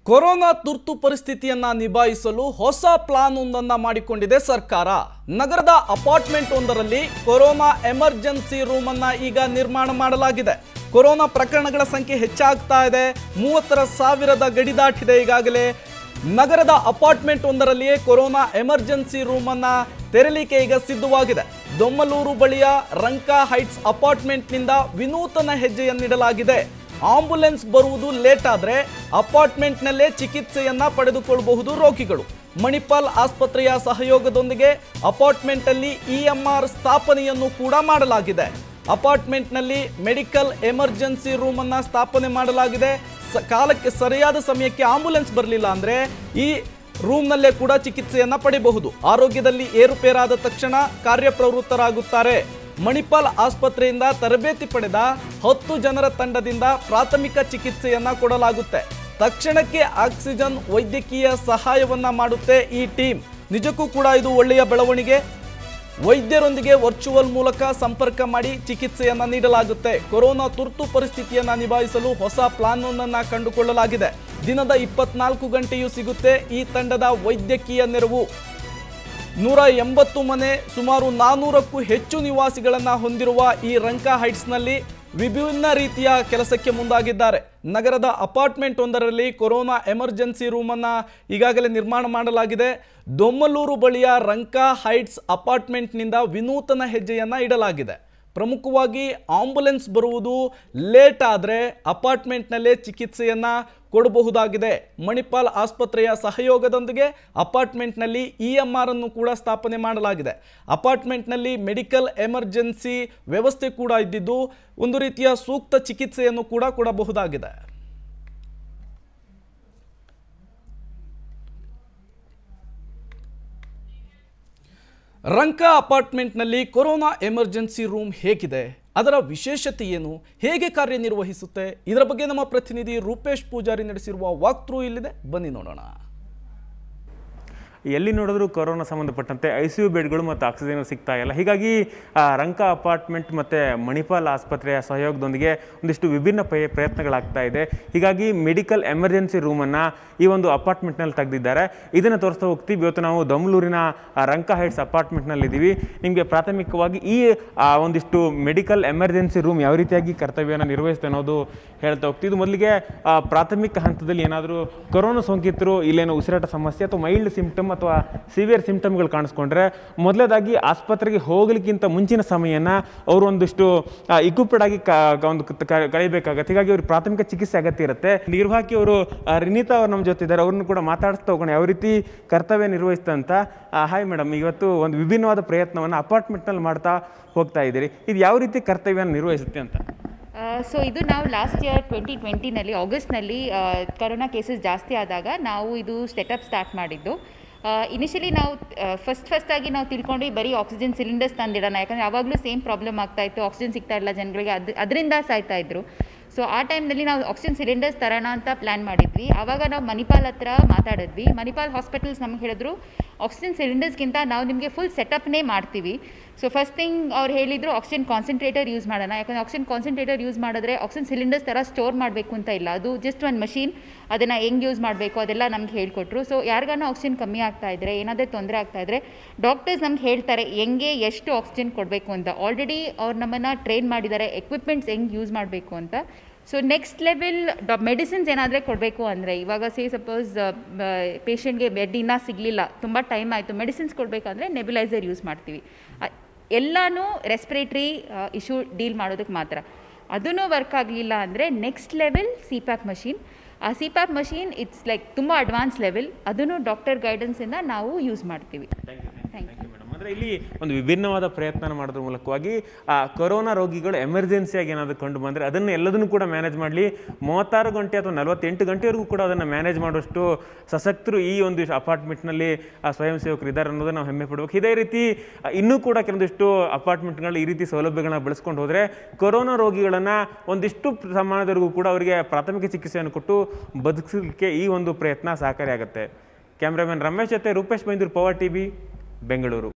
corona ತುರ್ತು ಪರಿಸ್ಥಿತಿಯನ್ನ ನಿಭಾಯಿಸಲು ಹೊಸ ಪ್ಲಾನ್ ಒಂದನ್ನ ಮಾಡಿಕೊಂಡಿದೆ ಸರ್ಕಾರ ನಗರದ ಅಪಾರ್ಟ್ಮೆಂಟ್ ಒಂದರಲ್ಲಿ ಕೊರೋನಾ ಎಮರ್ಜೆನ್ಸಿ ರೂಮ್ ಅನ್ನ ಈಗ ನಿರ್ಮಾಣ ಮಾಡಲಾಗಿದೆ ಕೊರೋನಾ ಪ್ರಕರಣಗಳ ಸಂಖ್ಯೆ ಹೆಚ್ಚಾಗ್ತಾ ಇದೆ ಮೂವತ್ತರ ಸಾವಿರದ ಗಡಿ ದಾಟಿದೆ ಈಗಾಗಲೇ ನಗರದ ಅಪಾರ್ಟ್ಮೆಂಟ್ ಒಂದರಲ್ಲಿಯೇ ಕೊರೋನಾ ಎಮರ್ಜೆನ್ಸಿ ರೂಮ್ ಅನ್ನ ತೆರಲಿಕ್ಕೆ ಈಗ ಸಿದ್ಧವಾಗಿದೆ ದೊಮ್ಮಲೂರು ಬಳಿಯ ರಂಕಾ ಹೈಟ್ಸ್ ಅಪಾರ್ಟ್ಮೆಂಟ್ನಿಂದ ವಿನೂತನ ಹೆಜ್ಜೆಯನ್ನಿಡಲಾಗಿದೆ ಆಂಬುಲೆನ್ಸ್ ಬರುವುದು ಲೇಟ್ ಆದರೆ ಅಪಾರ್ಟ್ಮೆಂಟ್ನಲ್ಲೇ ಚಿಕಿತ್ಸೆಯನ್ನ ಪಡೆದುಕೊಳ್ಳಬಹುದು ರೋಗಿಗಳು ಮಣಿಪಾಲ್ ಆಸ್ಪತ್ರೆಯ ಸಹಯೋಗದೊಂದಿಗೆ ಅಪಾರ್ಟ್ಮೆಂಟಲ್ಲಿ ಇಎಂಆರ್ ಸ್ಥಾಪನೆಯನ್ನು ಕೂಡ ಮಾಡಲಾಗಿದೆ ಅಪಾರ್ಟ್ಮೆಂಟ್ನಲ್ಲಿ ಮೆಡಿಕಲ್ ಎಮರ್ಜೆನ್ಸಿ ರೂಮ್ ಅನ್ನ ಸ್ಥಾಪನೆ ಮಾಡಲಾಗಿದೆ ಸ- ಕಾಲಕ್ಕೆ ಸರಿಯಾದ ಸಮಯಕ್ಕೆ ಆಂಬುಲೆನ್ಸ್ ಬರಲಿಲ್ಲ ಅಂದ್ರೆ ಈ ರೂಮ್ನಲ್ಲೇ ಕೂಡ ಚಿಕಿತ್ಸೆಯನ್ನ ಪಡೆಯಬಹುದು ಆರೋಗ್ಯದಲ್ಲಿ ಏರುಪೇರಾದ ತಕ್ಷಣ ಕಾರ್ಯಪ್ರವೃತ್ತರಾಗುತ್ತಾರೆ ಮಣಿಪಾಲ್ ಆಸ್ಪತ್ರೆಯಿಂದ ತರಬೇತಿ ಪಡೆದ ಹತ್ತು ಜನರ ತಂಡದಿಂದ ಪ್ರಾಥಮಿಕ ಚಿಕಿತ್ಸೆಯನ್ನ ಕೊಡಲಾಗುತ್ತೆ ತಕ್ಷಣಕ್ಕೆ ಆಕ್ಸಿಜನ್ ವೈದ್ಯಕೀಯ ಸಹಾಯವನ್ನ ಮಾಡುತ್ತೆ ಈ ಟೀಮ್ ನಿಜಕ್ಕೂ ಕೂಡ ಇದು ಒಳ್ಳೆಯ ಬೆಳವಣಿಗೆ ವೈದ್ಯರೊಂದಿಗೆ ವರ್ಚುವಲ್ ಮೂಲಕ ಸಂಪರ್ಕ ಮಾಡಿ ಚಿಕಿತ್ಸೆಯನ್ನ ನೀಡಲಾಗುತ್ತೆ ಕೊರೋನಾ ತುರ್ತು ಪರಿಸ್ಥಿತಿಯನ್ನ ನಿಭಾಯಿಸಲು ಹೊಸ ಪ್ಲಾನ್ ಒಂದನ್ನ ಕಂಡುಕೊಳ್ಳಲಾಗಿದೆ ದಿನದ ಇಪ್ಪತ್ನಾಲ್ಕು ಗಂಟೆಯೂ ಸಿಗುತ್ತೆ ಈ ತಂಡದ ವೈದ್ಯಕೀಯ ನೆರವು ನೂರ ಎಂಬತ್ತು ಮನೆ ಸುಮಾರು ನಾನ್ನೂರಕ್ಕೂ ಹೆಚ್ಚು ನಿವಾಸಿಗಳನ್ನು ಹೊಂದಿರುವ ಈ ರಂಕಾ ಹೈಟ್ಸ್ನಲ್ಲಿ ವಿಭಿನ್ನ ರೀತಿಯ ಕೆಲಸಕ್ಕೆ ಮುಂದಾಗಿದ್ದಾರೆ ನಗರದ ಅಪಾರ್ಟ್ಮೆಂಟ್ ಒಂದರಲ್ಲಿ ಕೊರೋನಾ ಎಮರ್ಜೆನ್ಸಿ ರೂಮನ್ನು ಈಗಾಗಲೇ ನಿರ್ಮಾಣ ಮಾಡಲಾಗಿದೆ ದೊಮ್ಮಲೂರು ಬಳಿಯ ರಂಕಾ ಹೈಟ್ಸ್ ಅಪಾರ್ಟ್ಮೆಂಟ್ನಿಂದ ವಿನೂತನ ಹೆಜ್ಜೆಯನ್ನು ಇಡಲಾಗಿದೆ ಪ್ರಮುಖವಾಗಿ ಆಂಬುಲೆನ್ಸ್ ಬರುವುದು ಲೇಟ್ ಆದರೆ ಅಪಾರ್ಟ್ಮೆಂಟ್ನಲ್ಲೇ ಚಿಕಿತ್ಸೆಯನ್ನು ಕೊಡಬಹುದಾಗಿದೆ ಮಣಿಪಾಲ್ ಆಸ್ಪತ್ರೆಯ ಸಹಯೋಗದೊಂದಿಗೆ ಅಪಾರ್ಟ್ಮೆಂಟ್ನಲ್ಲಿ ಇ ಎಮ್ ಆರ್ ಅನ್ನು ಕೂಡ ಸ್ಥಾಪನೆ ಮಾಡಲಾಗಿದೆ ಅಪಾರ್ಟ್ಮೆಂಟ್ನಲ್ಲಿ ಮೆಡಿಕಲ್ ಎಮರ್ಜೆನ್ಸಿ ವ್ಯವಸ್ಥೆ ಕೂಡ ಇದ್ದಿದ್ದು ಒಂದು ರೀತಿಯ ಸೂಕ್ತ ಚಿಕಿತ್ಸೆಯನ್ನು ಕೂಡ ಕೊಡಬಹುದಾಗಿದೆ ರಂಕಾ ಅಪಾರ್ಟ್ಮೆಂಟ್ನಲ್ಲಿ ಕೊರೋನಾ ಎಮರ್ಜೆನ್ಸಿ ರೂಮ್ ಹೇಗಿದೆ ಅದರ ವಿಶೇಷತೆ ಏನು ಹೇಗೆ ಕಾರ್ಯನಿರ್ವಹಿಸುತ್ತೆ ಇದರ ಬಗ್ಗೆ ನಮ್ಮ ಪ್ರತಿನಿಧಿ ರೂಪೇಶ್ ಪೂಜಾರಿ ನಡೆಸಿರುವ ವಾಕ್ ಥ್ರೂ ಇಲ್ಲಿದೆ ಬನ್ನಿ ನೋಡೋಣ ಎಲ್ಲಿ ನೋಡಿದ್ರು ಕೊರೋನಾ ಸಂಬಂಧಪಟ್ಟಂತೆ ಐ ಸಿ ಯು ಬೆಡ್ಗಳು ಮತ್ತು ಆಕ್ಸಿಜನ್ ಸಿಗ್ತಾ ಇಲ್ಲ ಹೀಗಾಗಿ ಆ, ರಂಕಾ ಅಪಾರ್ಟ್ಮೆಂಟ್ ಮತ್ತು ಮಣಿಪಾಲ್ ಆಸ್ಪತ್ರೆಯ ಸಹಯೋಗದೊಂದಿಗೆ ಒಂದಿಷ್ಟು ವಿಭಿನ್ನ ಪ್ರಯ ಪ್ರಯತ್ನಗಳಾಗ್ತಾ ಇದೆ ಹೀಗಾಗಿ ಮೆಡಿಕಲ್ ಎಮರ್ಜೆನ್ಸಿ ರೂಮನ್ನು ಈ ಒಂದು ಅಪಾರ್ಟ್ಮೆಂಟ್ನಲ್ಲಿ ತೆಗೆದಿದ್ದಾರೆ ಇದನ್ನು ತೋರಿಸ್ತಾ ಹೋಗ್ತೀವಿ ಇವತ್ತು ನಾವು ದಮ್ಲೂರಿನ ಆ, ರಂಕಾ ಹೈಟ್ಸ್ ಅಪಾರ್ಟ್ಮೆಂಟ್ನಲ್ಲಿ ಇದ್ದೀವಿ ನಿಮಗೆ ಪ್ರಾಥಮಿಕವಾಗಿ ಈ ಆ, ಒಂದಿಷ್ಟು ಮೆಡಿಕಲ್ ಎಮರ್ಜೆನ್ಸಿ ರೂಮ್ ಯಾವ ರೀತಿಯಾಗಿ ಕರ್ತವ್ಯನ ನಿರ್ವಹಿಸುತ್ತೆ ಅನ್ನೋದು ಹೇಳ್ತಾ ಹೋಗ್ತೀವಿ ಇದು ಮೊದಲಿಗೆ ಆ, ಪ್ರಾಥಮಿಕ ಹಂತದಲ್ಲಿ ಏನಾದರೂ ಕೊರೋನಾ ಸೋಂಕಿತರು ಇಲ್ಲೇನೋ ಉಸಿರಾಟ ಸಮಸ್ಯೆ ಅಥವಾ ಮೈಲ್ಡ್ ಸಿಂಪ್ಟಮ್ ಅಥವಾ ಸಿವಿಯರ್ ಸಿಂಪ್ಟಮ್ಗಳು ಕಾಣಿಸ್ಕೊಂಡ್ರೆ ಮೊದಲೇದಾಗಿ ಆಸ್ಪತ್ರೆಗೆ ಹೋಗ್ಲಿಕ್ಕಿಂತ ಮುಂಚಿನ ಸಮಯನ ಅವರು ಒಂದಿಷ್ಟು ಇಕ್ವಿಪ್ಡ್ ಆಗಿ ಕ- ಕ- ಒಂದು ಕ- ಕ- ಕಳಿಬೇಕಾಗತ್ತೆ ಹೀಗಾಗಿ ಅವ್ರಿಗೆ ಪ್ರಾಥಮಿಕ ಚಿಕಿತ್ಸೆ ಅಗತ್ಯ ಇರುತ್ತೆ ನಿರ್ವಾಹಕಿ ಅವರು ಆ, ರಿನೀತಾ ಅವ್ರು ನಮ್ಮ ಜೊತೆ ಇದ್ದಾರೆ ಅವ್ರನ್ನ ಕೂಡ ಮಾತಾಡಿಸ್ತಾ ಹೋಗೋಣ ಯಾವ ರೀತಿ ಕರ್ತವ್ಯ ನಿರ್ವಹಿಸ್ತಾ ಅಂತ ಹಾಯ್ ಮೇಡಮ್ ಇವತ್ತು ಒಂದು ವಿಭಿನ್ನವಾದ ಪ್ರಯತ್ನವನ್ನು ಅಪಾರ್ಟ್ಮೆಂಟ್ನಲ್ಲಿ ಮಾಡ್ತಾ ಹೋಗ್ತಾ ಇದ್ದೀರಿ ಇದು ಯಾವ ರೀತಿ ಕರ್ತವ್ಯನ ನಿರ್ವಹಿಸುತ್ತೆ ಅಂತ ಸೊ ಇದು ನಾವು ಲಾಸ್ಟ್ ಇಯರ್ ಟ್ವೆಂಟಿ ಟ್ವೆಂಟಿನಲ್ಲಿ ಆಗಸ್ಟ್ನಲ್ಲಿ ಕರೋನಾ ಕೇಸಸ್ ಜಾಸ್ತಿ ಆದಾಗ ನಾವು ಇದು ಸೆಟಪ್ ಸ್ಟಾರ್ಟ್ ಮಾಡಿದ್ದು ಇನಿಷಿಯಲಿ ನಾವು ಫಸ್ಟ್ ಫಸ್ಟಾಗಿ ನಾವು ತಿಳ್ಕೊಂಡು ಬರೀ ಆಕ್ಸಿಜನ್ ಸಿಲಿಂಡರ್ಸ್ ತಂದಿಡೋಣ ಯಾಕಂದರೆ ಯಾವಾಗಲೂ ಸೇಮ್ ಪ್ರಾಬ್ಲಮ್ ಆಗ್ತಾ ಇತ್ತು ಆಕ್ಸಿಜನ್ ಸಿಗ್ತಾ ಇಲ್ಲ ಜನಗಳಿಗೆ ಅದು ಅದರಿಂದ ಸಾಯ್ತಾ ಇದ್ರು ಸೊ ಆ ಟೈಮ್ನಲ್ಲಿ ನಾವು ಆಕ್ಸಿಜನ್ ಸಿಲಿಂಡರ್ಸ್ ತರೋಣ ಅಂತ ಪ್ಲ್ಯಾನ್ ಮಾಡಿದ್ವಿ ಆವಾಗ ನಾವು ಮಣಿಪಾಲ್ ಹತ್ರ ಮಾತಾಡಿದ್ವಿ ಮಣಿಪಾಲ್ ಹಾಸ್ಪಿಟಲ್ಸ್ ನಮ್ಗೆ ಹೇಳಿದ್ರು ಆಕ್ಸಿಜನ್ ಸಿಲಿಂಡರ್ಸ್ಗಿಂತ ನಾವು ನಿಮಗೆ ಫುಲ್ ಸೆಟಪ್ನೇ ಮಾಡ್ತೀವಿ ಸೊ ಫಸ್ಟ್ ಥಿಂಗ್ ಅವ್ರು ಹೇಳಿದರು ಆಕ್ಸಿಜನ್ ಕಾನ್ಸಂಟ್ರೇಟರ್ ಯೂಸ್ ಮಾಡೋಣ ಯಾಕಂದರೆ ಆಕ್ಸಿಜನ್ ಕಾನ್ಸಂಟ್ರೇಟರ್ ಯೂಸ್ ಮಾಡಿದ್ರೆ ಆಕ್ಸಿಜನ್ ಸಿಲಿಂಡರ್ಸ್ ಥರ ಸ್ಟೋರ್ ಮಾಡಬೇಕು ಅಂತ ಇಲ್ಲ ಅದು ಜಸ್ಟ್ ಒಂದು ಮಷೀನ್ ಅದನ್ನು ಹೆಂಗೆ ಯೂಸ್ ಮಾಡಬೇಕು ಅದೆಲ್ಲ ನಮ್ಗೆ ಹೇಳ್ಕೊಟ್ರು ಸೊ ಯಾರಿಗಾನ ಆಕ್ಸಿಜನ್ ಕಮ್ಮಿ ಆಗ್ತಾ ಇದ್ದರೆ ಏನಾದರೂ ತೊಂದರೆ ಆಗ್ತಾ ಇದ್ದರೆ ಡಾಕ್ಟರ್ಸ್ ನಮ್ಗೆ ಹೇಳ್ತಾರೆ ಹೆಂಗೆ ಎಷ್ಟು ಆಕ್ಸಿಜನ್ ಕೊಡಬೇಕು ಅಂತ ಆಲ್ರೆಡಿ ಅವ್ರು ನಮ್ಮನ್ನು ಟ್ರೈನ್ ಮಾಡಿದ್ದಾರೆ ಎಕ್ವಿಪ್ಮೆಂಟ್ಸ್ ಹೆಂಗೆ ಯೂಸ್ ಮಾಡಬೇಕು ಅಂತ so next level the medicines ಏನಾದರೆ ಕೊಡಬೇಕು ಅಂದರೆ ಇವಾಗ ಸೇ ಸಪೋಸ್ ಪೇಷಂಟ್ಗೆ ಬೆಡ್ ಇನ್ನೂ ಸಿಗಲಿಲ್ಲ ತುಂಬ ಟೈಮ್ ಆಯಿತು ಮೆಡಿಸಿನ್ಸ್ ಕೊಡಬೇಕಂದ್ರೆ ನೆಬ್ಯುಲೈಸರ್ ಯೂಸ್ ಮಾಡ್ತೀವಿ ಅ- ಎಲ್ಲನೂ ರೆಸ್ಪಿರೇಟ್ರಿ ಇಶ್ಯೂ ಡೀಲ್ ಮಾಡೋದಕ್ಕೆ ಮಾತ್ರ ಅದೂ ವರ್ಕ್ ಆಗಲಿಲ್ಲ ಅಂದರೆ next level CPAP machine ಆ CPAP machine it's like ತುಂಬ ಅಡ್ವಾನ್ಸ್ ಲೆವೆಲ್ ಅದನ್ನು ಡಾಕ್ಟರ್ ಗೈಡೆನ್ಸಿಂದ ನಾವು ಯೂಸ್ ಮಾಡ್ತೀವಿ ಥ್ಯಾಂಕ್ ಯು ಮೇಡಮ್ ಅಂದರೆ ಇಲ್ಲಿ ಒಂದು ವಿಭಿನ್ನವಾದ ಪ್ರಯತ್ನ ಮಾಡೋದ್ರ ಮೂಲಕವಾಗಿ ಆ ಕೊರೋನಾ ರೋಗಿಗಳು ಎಮರ್ಜೆನ್ಸಿಯಾಗಿ ಏನಾದರೂ ಕಂಡು ಬಂದರೆ ಅದನ್ನು ಎಲ್ಲದನ್ನು ಕೂಡ ಮ್ಯಾನೇಜ್ ಮಾಡಲಿ ಮೂವತ್ತಾರು ಗಂಟೆ ಅಥವಾ ನಲವತ್ತೆಂಟು ಗಂಟೆವರೆಗೂ ಕೂಡ ಅದನ್ನು ಮ್ಯಾನೇಜ್ ಮಾಡುವಷ್ಟು ಸಶಕ್ತರು ಈ ಒಂದು ಅಪಾರ್ಟ್ಮೆಂಟ್ನಲ್ಲಿ ಆ ಸ್ವಯಂ ಸೇವಕರು ಇದ್ದಾರೆ ಅನ್ನೋದನ್ನು ನಾವು ಹೆಮ್ಮೆ ಪಡ್ಬೇಕು ಇದೇ ರೀತಿ ಆ, ಇನ್ನೂ ಕೂಡ ಕೆಲವೊಂದಿಷ್ಟು ಅಪಾರ್ಟ್ಮೆಂಟ್ಗಳು ಈ ರೀತಿ ಸೌಲಭ್ಯಗಳನ್ನ ಬಳಸ್ಕೊಂಡು ಹೋದರೆ ಕೊರೋನಾ ರೋಗಿಗಳನ್ನು ಒಂದಿಷ್ಟು ಪ್ರಮಾಣದವರೆಗೂ ಕೂಡ ಅವರಿಗೆ ಪ್ರಾಥಮಿಕ ಚಿಕಿತ್ಸೆಯನ್ನು ಕೊಟ್ಟು ಬದುಕಲಿಕ್ಕೆ ಈ ಒಂದು ಪ್ರಯತ್ನ ಸಹಕಾರಿಯಾಗುತ್ತೆ ಕ್ಯಾಮ್ರಾಮನ್ ರಮೇಶ್ ಜೊತೆ ರೂಪೇಶ್ ಬೈಂದೂರು ಪವರ್ ಟಿವಿ ಬೆಂಗಳೂರು